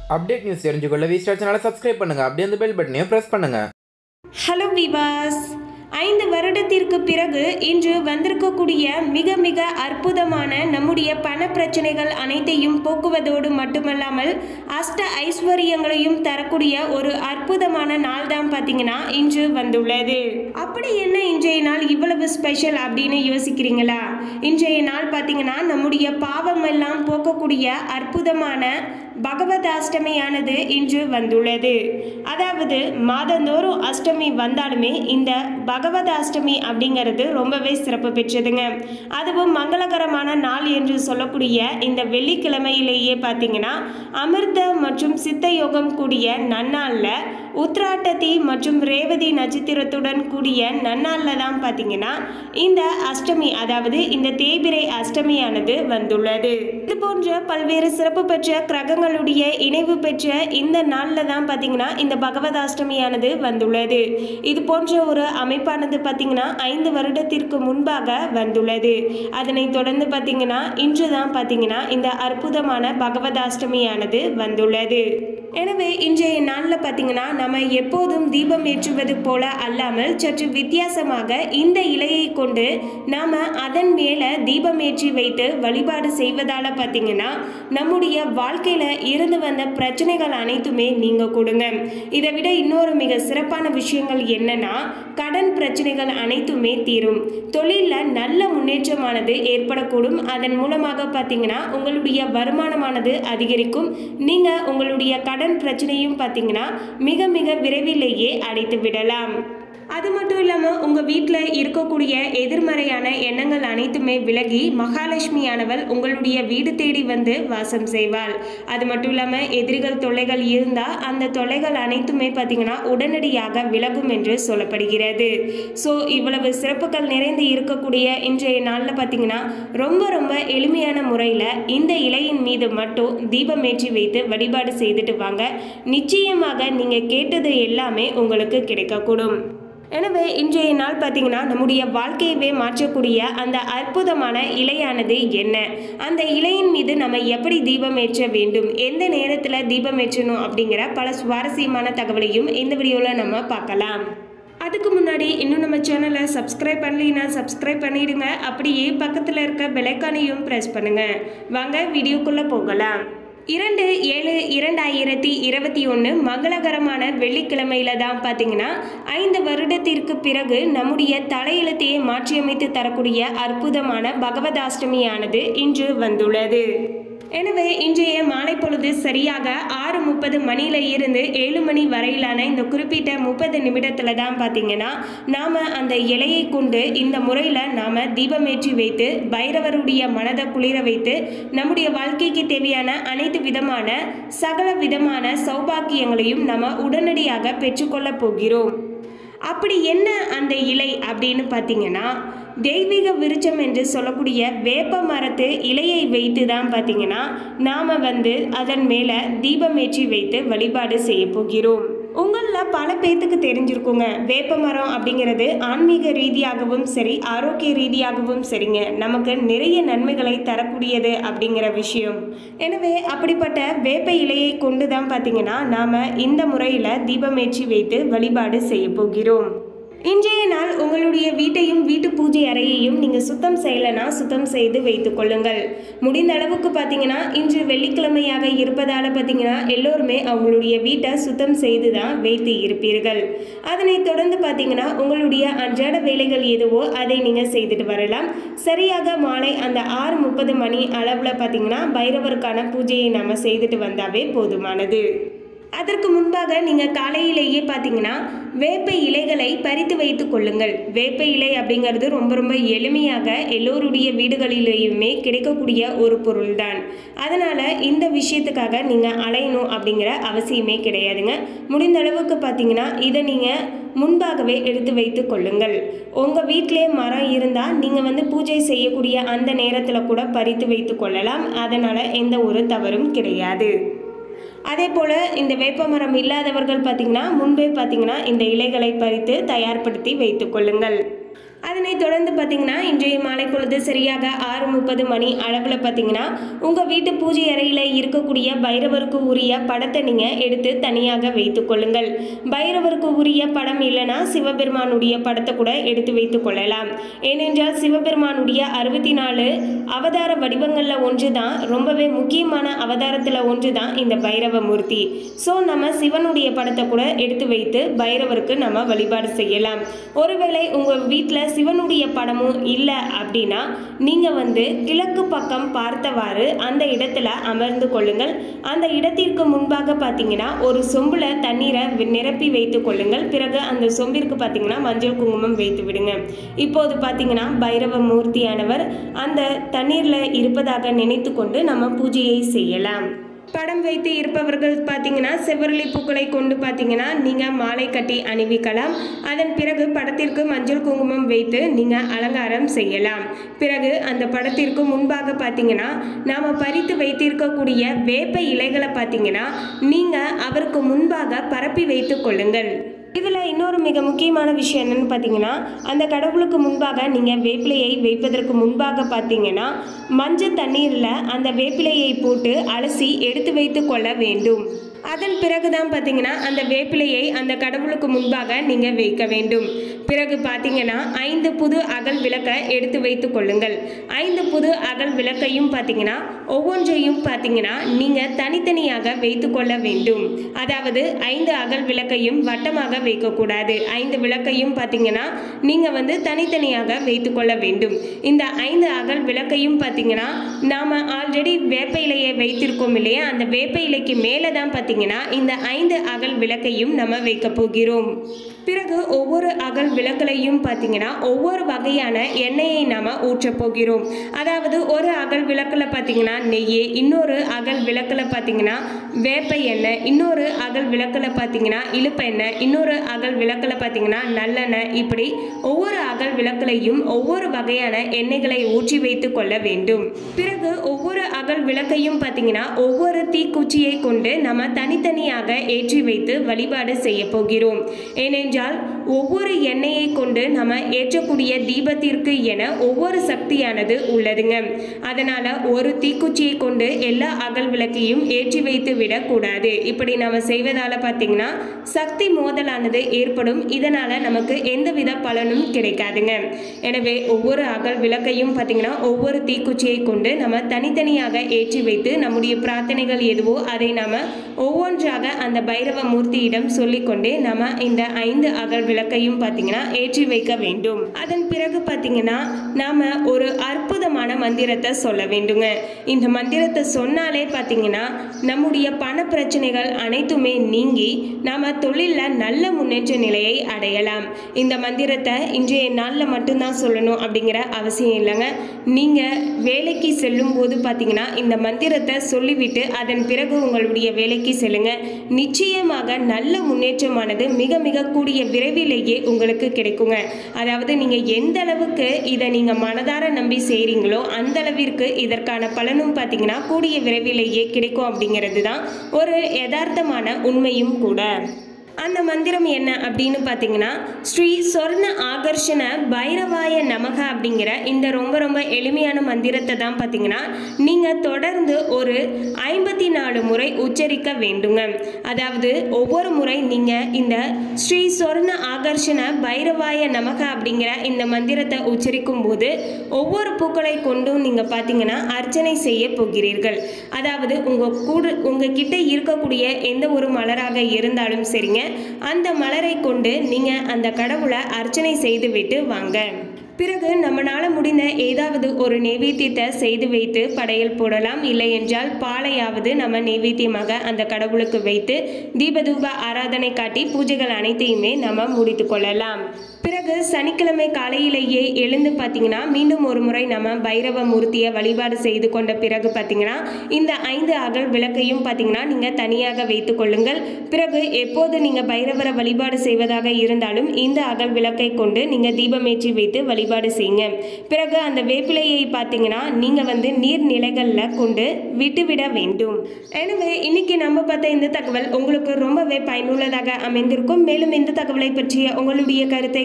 update news தெரிஞ்சுக்கொள்ள V star சேனலை subscribe பண்ணுங்கள் அப்படியே அந்த பெல் பட்டனையும் ப்ரெஸ் பண்ணுங்கள் ஹலோ விவாஸ் ஐந்து வருடத்திற்கு பிறகு இன்று வந்திருக்கக்கூடிய மிக மிக அற்புதமான நம்முடைய பண பிரச்சனைகள் அனைத்தையும் போக்குவதோடு மட்டுமல்லாமல் அஷ்ட ஐஸ்வர்யங்களையும் தரக்கூடிய ஒரு அற்புதமான நாள் தான் பார்த்தீங்கன்னா இன்று வந்துள்ளது அப்படி என்ன இன்றைய நாள் இவ்வளவு ஸ்பெஷல் அப்படின்னு யோசிக்கிறீங்களா இன்றைய நாள் பார்த்தீங்கன்னா நம்முடைய பாவம் எல்லாம் போக்கக்கூடிய அற்புதமான பகவதாஷ்டமியானது இன்று வந்துள்ளது அதாவது மாதந்தோறும் அஷ்டமி வந்தாலுமே இந்த பகவதாஷ்டமி அப்படிங்கிறது ரொம்பவே சிறப்பு பெற்றதுங்க அதுவும் மங்களகரமான நாள் என்று சொல்லக்கூடிய இந்த வெள்ளிக்கிழமையிலேயே பார்த்தீங்கன்னா அமிர்த மற்றும் சித்த யோகம் கூடிய நன்னாளில் உத்ராட்டதி மற்றும் ரேவதி நட்சத்திரத்துடன் கூடிய நன்னாளில் தான் பார்த்தீங்கன்னா இந்த அஷ்டமி அதாவது இந்த தேய்பிரை அஷ்டமியானது வந்துள்ளது இது போன்ற பல்வேறு சிறப்பு பெற்ற கிரகங்களுடைய இணைவு பெற்ற இந்த நாளில் தான் பார்த்தீங்கன்னா இந்த பகவதாஷ்டமியானது வந்துள்ளது இது போன்ற ஒரு அமைப்பானது பார்த்தீங்கன்னா ஐந்து வருடத்திற்கு முன்பாக வந்துள்ளது அதனைத் தொடர்ந்து பார்த்தீங்கன்னா இன்று தான் பார்த்தீங்கன்னா இந்த அற்புதமான பகவதாஷ்டமியானது வந்துள்ளது எனவே இன்றைய நாளில் பார்த்தீங்கன்னா நம்ம எப்போதும் தீபம் ஏற்றுவது போல அல்லாமல் சற்று வித்தியாசமாக இந்த இலையை கொண்டு நாம் அதன் மேலே தீபம் ஏற்றி வைத்து வழிபாடு செய்வதால் பார்த்தீங்கன்னா நம்முடைய வாழ்க்கையில் இருந்து வந்த பிரச்சனைகள் அனைத்துமே நீங்க கொடுங்க இதை விட இன்னொரு மிக சிறப்பான விஷயங்கள் என்னன்னா கடன் பிரச்சனைகள் அனைத்துமே தீரும் தொழிலில் நல்ல முன்னேற்றமானது ஏற்படக்கூடும் அதன் மூலமாக பார்த்தீங்கன்னா உங்களுடைய வருமானமானது அதிகரிக்கும் நீங்கள் உங்களுடைய கடன் பிரச்சனையும் பார்த்தீங்கன்னா மிக மிக விரைவிலேயே அடைத்து விடலாம் அது மட்டும் இல்லாமல் உங்கள் வீட்டில் இருக்கக்கூடிய எதிர்மறையான எண்ணங்கள் அனைத்துமே விலகி மகாலட்சுமியானவள் உங்களுடைய வீடு தேடி வந்து வாசம் செய்வாள் அது மட்டும் இல்லாமல் எதிரிகள் தொல்லைகள் இருந்தால் அந்த தொல்லைகள் அனைத்துமே பார்த்தீங்கன்னா உடனடியாக விலகும் என்று சொல்லப்படுகிறது ஸோ இவ்வளவு சிறப்புகள் நிறைந்து இருக்கக்கூடிய இன்றைய நாளில் பார்த்தீங்கன்னா ரொம்ப ரொம்ப எளிமையான முறையில் இந்த இலையின் மீது மட்டும் தீபம் ஏற்றி வைத்து வழிபாடு செய்துட்டு வாங்க நிச்சயமாக நீங்கள் கேட்டது எல்லாமே உங்களுக்கு கிடைக்கக்கூடும் எனவே இன்றைய நாள் பார்த்தீங்கன்னா நம்முடைய வாழ்க்கையவே மாற்றக்கூடிய அந்த அற்புதமான இலையானது என்ன அந்த இலையின் மீது நம்ம எப்படி தீபம் ஏற்ற வேண்டும் எந்த நேரத்தில் தீபம் ஏற்றணும் அப்படிங்கிற பல சுவாரஸ்யமான தகவலையும் இந்த வீடியோவில் நம்ம பார்க்கலாம் அதுக்கு முன்னாடி இன்னும் நம்ம சேனலை சப்ஸ்கிரைப் பண்ணலைன்னா சப்ஸ்கிரைப் பண்ணிடுங்க அப்படியே பக்கத்தில் இருக்க பெலைக்கானையும் ப்ரெஸ் பண்ணுங்க வாங்க வீடியோக்குள்ளே போகலாம் இரண்டு ஏழு இரண்டாயிரத்தி இருபத்தி ஒன்று மங்களகரமான வெள்ளிக்கிழமையில தான் பார்த்தீங்கன்னா ஐந்து வருடத்திற்கு பிறகு நம்முடைய தலையெழுத்தையே மாற்றியமைத்து தரக்கூடிய அற்புதமான பகவதாஷ்டமியானது இன்று வந்துள்ளது எனவே இன்றைய மாலை பொழுது சரியாக ஆறு முப்பது மணியில இருந்து ஏழு மணி வரையிலான இந்த குறிப்பிட்ட முப்பது நிமிடத்துல தான் பார்த்தீங்கன்னா நாம அந்த இலையை கொண்டு இந்த முறையில் நாம தீபமேற்றி வைத்து பைரவருடைய மனதை குளிர வைத்து நம்முடைய வாழ்க்கைக்கு தேவையான அனைத்து விதமான சகல விதமான சௌபாக்கியங்களையும் நம்ம உடனடியாக பெற்றுக்கொள்ள போகிறோம் அப்படி என்ன அந்த இலை அப்படின்னு பார்த்தீங்கன்னா தெய்வீக விருட்சம் என்று சொல்லக்கூடிய வேப்ப மரத்து இலையை வைத்து தான் பார்த்தீங்கன்னா நாம் வந்து அதன் மேலே தீபம் ஏற்றி வைத்து வழிபாடு செய்ய போகிறோம் உங்களில் பல பேர்த்துக்கு தெரிஞ்சிருக்குங்க வேப்ப மரம் அப்படிங்கிறது ஆன்மீக ரீதியாகவும் சரி ஆரோக்கிய ரீதியாகவும் சரிங்க நமக்கு நிறைய நன்மைகளை தரக்கூடியது அப்படிங்கிற விஷயம் எனவே அப்படிப்பட்ட வேப்ப இலையை கொண்டு தான் பார்த்தீங்கன்னா நாம் இந்த முறையில் தீபமேற்றி வைத்து வழிபாடு செய்ய போகிறோம் இன்றைய நாள் உங்களுடைய வீட்டையும் வீட்டு பூஜை அறையையும் நீங்கள் சுத்தம் செய்யலைன்னா சுத்தம் செய்து வைத்துக் கொள்ளுங்கள் முடிந்த அளவுக்கு பார்த்தீங்கன்னா இன்று வெள்ளிக்கிழமையாக இருப்பதால் பார்த்தீங்கன்னா எல்லோருமே அவங்களுடைய வீட்டை சுத்தம் செய்து தான் வைத்து இருப்பீர்கள் அதனைத் தொடர்ந்து பார்த்தீங்கன்னா உங்களுடைய அன்றாட வேலைகள் எதுவோ அதை நீங்கள் செய்துட்டு வரலாம் சரியாக மாலை அந்த ஆறு முப்பது மணி அளவில் பார்த்தீங்கன்னா பைரவருக்கான பூஜையை நம்ம செய்துட்டு வந்தாவே போதுமானது அதற்கு முன்பாக நீங்கள் காலையிலேயே பார்த்தீங்கன்னா வேப்ப இலைகளை பறித்து வைத்து கொள்ளுங்கள் வேப்ப இலை அப்படிங்கிறது ரொம்ப ரொம்ப எளிமையாக எல்லோருடைய வீடுகளிலேயுமே கிடைக்கக்கூடிய ஒரு பொருள்தான் அதனால் இந்த விஷயத்துக்காக நீங்கள் அலையணும் அப்படிங்கிற அவசியமே கிடையாதுங்க முடிந்த அளவுக்கு பார்த்தீங்கன்னா இதை நீங்கள் முன்பாகவே எடுத்து வைத்து கொள்ளுங்கள் உங்கள் வீட்டிலே மரம் இருந்தால் நீங்கள் வந்து பூஜை செய்யக்கூடிய அந்த நேரத்தில் கூட பறித்து வைத்து கொள்ளலாம் அதனால் எந்த ஒரு தவறும் கிடையாது அதே போல் இந்த வேப்பமரம் இல்லாதவர்கள் பார்த்தீங்கன்னா முன்பே பார்த்தீங்கன்னா இந்த இலைகளை பறித்து தயார்படுத்தி வைத்துக் கொள்ளுங்கள் அதனைத் தொடர்ந்து பார்த்தீங்கன்னா இன்றைய மாலை பொழுது சரியாக ஆறு முப்பது மணி அளவில் பார்த்தீங்கன்னா உங்கள் வீட்டு பூஜை அறையில் இருக்கக்கூடிய பைரவருக்கு உரிய படத்தை நீங்கள் எடுத்து தனியாக வைத்துக் கொள்ளுங்கள் பைரவருக்கு உரிய படம் இல்லைன்னா சிவபெருமானுடைய படத்தை கூட எடுத்து வைத்துக் கொள்ளலாம் ஏனென்றால் சிவபெருமானுடைய அறுபத்தி நாலு அவதார வடிவங்களில் ஒன்று தான் ரொம்பவே முக்கியமான அவதாரத்தில் ஒன்று தான் இந்த பைரவ மூர்த்தி ஸோ நம்ம சிவனுடைய படத்தை கூட எடுத்து வைத்து பைரவருக்கு நம்ம வழிபாடு செய்யலாம் ஒருவேளை உங்கள் வீட்டில் சிவனுடைய படமும் இல்லை அப்படின்னா நீங்கள் வந்து கிழக்கு பக்கம் பார்த்தவாறு அந்த இடத்துல அமர்ந்து கொள்ளுங்கள் அந்த இடத்திற்கு முன்பாக பார்த்தீங்கன்னா ஒரு சொம்புல தண்ணீரை வி- நிரப்பி வைத்துக் கொள்ளுங்கள் பிறகு அந்த சொம்பிற்கு பார்த்தீங்கன்னா மஞ்சள் குங்குமம் வைத்து விடுங்க இப்போது பார்த்தீங்கன்னா பைரவ மூர்த்தியானவர் அந்த தண்ணீரில் இருப்பதாக நினைத்து கொண்டு நம்ம பூஜையை செய்யலாம் படம் வைத்து இருப்பவர்கள் பார்த்தீங்கன்னா செவ்வரளி பூக்களை கொண்டு பார்த்தீங்கன்னா நீங்கள் மாலை கட்டி அணிவிக்கலாம் அதன் பிறகு படத்திற்கு மஞ்சள் குங்குமம் வைத்து நீங்கள் அலங்காரம் செய்யலாம் பிறகு அந்த படத்திற்கு முன்பாக பார்த்தீங்கன்னா நாம் பறித்து வைத்திருக்கக்கூடிய வேப்ப இலைகளை பார்த்தீங்கன்னா நீங்கள் அவருக்கு முன்பாக பரப்பி வைத்து கொள்ளுங்கள் இதில் இன்னொரு மிக முக்கியமான விஷயம் என்னன்னு பார்த்தீங்கன்னா அந்த கடவுளுக்கு முன்பாக நீங்கள் வேப்பிலையை வைப்பதற்கு முன்பாக பார்த்தீங்கன்னா மஞ்சள் தண்ணீரில் அந்த வேப்பிலையை போட்டு அலசி எடுத்து வைத்து கொள்ள வேண்டும் அதன் பிறகு தான் பார்த்தீங்கன்னா அந்த வேப்பிலையை அந்த கடவுளுக்கு முன்பாக நீங்கள் வைக்க வேண்டும் பிறகு பார்த்தீங்கன்னா ஐந்து புது அகல் விளக்கை எடுத்து வைத்து கொள்ளுங்கள் ஐந்து புது அகல் விளக்கையும் பார்த்தீங்கன்னா ஒவ்வொன்றையும் பார்த்தீங்கன்னா நீங்கள் தனித்தனியாக வைத்து கொள்ள வேண்டும் அதாவது ஐந்து அகல் விளக்கையும் வட்டமாக வைக்கக்கூடாது ஐந்து விளக்கையும் பார்த்தீங்கன்னா நீங்கள் வந்து தனித்தனியாக வைத்து கொள்ள வேண்டும் இந்த ஐந்து அகல் விளக்கையும் பார்த்தீங்கன்னா நாம் ஆல்ரெடி வேப்ப இலையை வைத்திருக்கோம் இல்லையா அந்த வேப்ப இலைக்கு மேலே தான் பார்த்தீங்கன்னா இந்த ஐந்து அகல் விளக்கையும் நம்ம வைக்க போகிறோம் பிறகு ஒவ்வொரு அகல் விளக்குலையும் பார்த்தீங்கன்னா ஒவ்வொரு வகையான எண்ணெயை நாம் ஊற்றப் போகிறோம் அதாவது ஒரு அகல் விளக்கில் பார்த்தீங்கன்னா நெய் இன்னொரு அகல் விளக்கில் பார்த்தீங்கன்னா வேப்ப எண்ணெய் இன்னொரு அகல் விளக்கில் பார்த்தீங்கன்னா இழுப்பெண்ணெய் இன்னொரு அகல் விளக்கில் பார்த்தீங்கன்னா நல்லெண்ணெய் இப்படி ஒவ்வொரு அகல் விளக்குலையும் ஒவ்வொரு வகையான எண்ணெய்களை ஊற்றி வைத்து கொள்ள வேண்டும் பிறகு ஒவ்வொரு அகல் விளக்கையும் பார்த்தீங்கன்னா ஒவ்வொரு தீக்குச்சியை கொண்டு நம்ம தனித்தனியாக ஏற்றி வைத்து வழிபாடு செய்ய போகிறோம் ஏனென்றால் ஒவ்வொரு எண்ணெயை கொண்டு நம்ம ஏற்றக்கூடிய தீபத்திற்கு என ஒவ்வொரு சக்தியானது உள்ளதுங்க அதனால ஒரு தீக்குச்சியை கொண்டு எல்லா அகல் விளக்கையும் ஏற்றி வைத்து விடக்கூடாது இப்படி நம்ம செய்வதால பார்த்தீங்கன்னா சக்தி மோதலானது ஏற்படும் இதனால நமக்கு எந்தவித பலனும் கிடைக்காதுங்க எனவே ஒவ்வொரு அகல் விளக்கையும் பார்த்தீங்கன்னா ஒவ்வொரு தீக்குச்சியை கொண்டு நம்ம தனித்தனியாக ஏற்றி வைத்து நம்முடைய பிரார்த்தனைகள் எதுவோ அதை நாம ஒவ்வொன்றாக அந்த பைரவ மூர்த்தியிடம் சொல்லிக்கொண்டே நம்ம இந்த ஐந்து அகல் விளக்கையும் பார்த்தீங்கன்னா ஏற்றி வைக்க வேண்டும் அதன் பிறகு பார்த்தீங்கன்னா நாம ஒரு அற்புதமான மந்திரத்தை சொல்ல வேண்டுங்க இந்த மந்திரத்தை சொன்னாலே பார்த்தீங்கன்னா நம்முடைய பண பிரச்சனைகள் அனைத்துமே நீங்கி நாம தொழிலில் நல்ல முன்னேற்ற நிலையை அடையலாம் இந்த மந்திரத்தை இன்றைய நாளில் மட்டும்தான் சொல்லணும் அப்படிங்கிற அவசியம் இல்லைங்க நீங்கள் வேலைக்கு செல்லும் போது பார்த்தீங்கன்னா இந்த மந்திரத்தை சொல்லிவிட்டு அதன் பிறகு உங்களுடைய வேலைக்கு செல்லுங்க நிச்சயமாக நல்ல முன்னேற்றமானது மிக மிக கூடிய விரைவிலேயே உங்களுக்கு கிடைக்குங்க அதாவது நீங்கள் எந்த அளவுக்கு இதை நீங்கள் மனதார நம்பி செய்கிறீங்களோ அந்த அளவிற்கு இதற்கான பலனும் பார்த்தீங்கன்னா கூடிய விரைவிலேயே கிடைக்கும் அப்படிங்கிறது தான் ஒரு யதார்த்தமான உண்மையும் கூட அந்த மந்திரம் என்ன அப்படின்னு பார்த்தீங்கன்னா ஸ்ரீ சொர்ண ஆகர்ஷண பைரவாய நமக அப்படிங்கிற இந்த ரொம்ப ரொம்ப எளிமையான மந்திரத்தை தான் பார்த்தீங்கன்னா நீங்கள் தொடர்ந்து ஒரு ஐம்பத்தி நாலு முறை உச்சரிக்க வேண்டுங்க அதாவது ஒவ்வொரு முறை நீங்கள் இந்த ஸ்ரீ சொர்ண ஆகர்ஷண பைரவாய நமக அப்படிங்கிற இந்த மந்திரத்தை உச்சரிக்கும் போது ஒவ்வொரு பூக்களை கொண்டும் நீங்கள் பார்த்தீங்கன்னா அர்ச்சனை செய்ய போகிறீர்கள் அதாவது உங்கள் கூட உங்ககிட்ட இருக்கக்கூடிய எந்த ஒரு மலராக இருந்தாலும் சரிங்க அந்த மலரை கொண்டு நீங்கள் அந்த கடவுளை அர்ச்சனை செய்துவிட்டு வாங்க பிறகு நம்மளால முடிந்த ஏதாவது ஒரு நைவேத்தியத்தை செய்து வைத்து படையல் போடலாம் இல்லை என்றால் பாலையாவது நம்ம நைவேத்தியமாக அந்த கடவுளுக்கு வைத்து தீபதூப ஆராதனை காட்டி பூஜைகள் அனைத்தையுமே நம்ம முடித்து கொள்ளலாம் பிறகு சனிக்கிழமை காலையிலேயே எழுந்து பார்த்தீங்கன்னா மீண்டும் ஒரு முறை நம்ம பைரவ மூர்த்தியை வழிபாடு செய்து கொண்ட பிறகு பார்த்தீங்கன்னா இந்த ஐந்து அகல் விளக்கையும் பார்த்தீங்கன்னா நீங்கள் தனியாக வைத்து கொள்ளுங்கள் பிறகு எப்போது நீங்கள் பைரவரை வழிபாடு செய்வதாக இருந்தாலும் இந்த அகல் விளக்கை கொண்டு நீங்கள் தீபமேற்றி வைத்து வழிபாடு செய்யுங்க பிறகு அந்த வேப்பிலையை பார்த்தீங்கன்னா நீங்கள் வந்து நீர்நிலைகளில் கொண்டு விட்டுவிட வேண்டும் எனவே இன்னைக்கு நம்ம பார்த்த இந்த தகவல் உங்களுக்கு ரொம்பவே பயனுள்ளதாக அமைந்திருக்கும் மேலும் இந்த தகவலை பற்றிய உங்களுடைய கருத்தை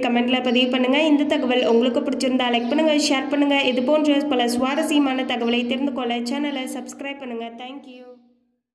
கமெண்ட்டில் பதிவு பண்ணுங்கள் இந்த தகவல் உங்களுக்கு பிடிச்சிருந்தா லைக் பண்ணுங்கள் ஷேர் பண்ணுங்கள் இது போன்ற பல சுவாரஸ்யமான தகவலை தெரிந்து கொள்ள சேனலை சப்ஸ்கிரைப் பண்ணுங்கள் தேங்க்யூ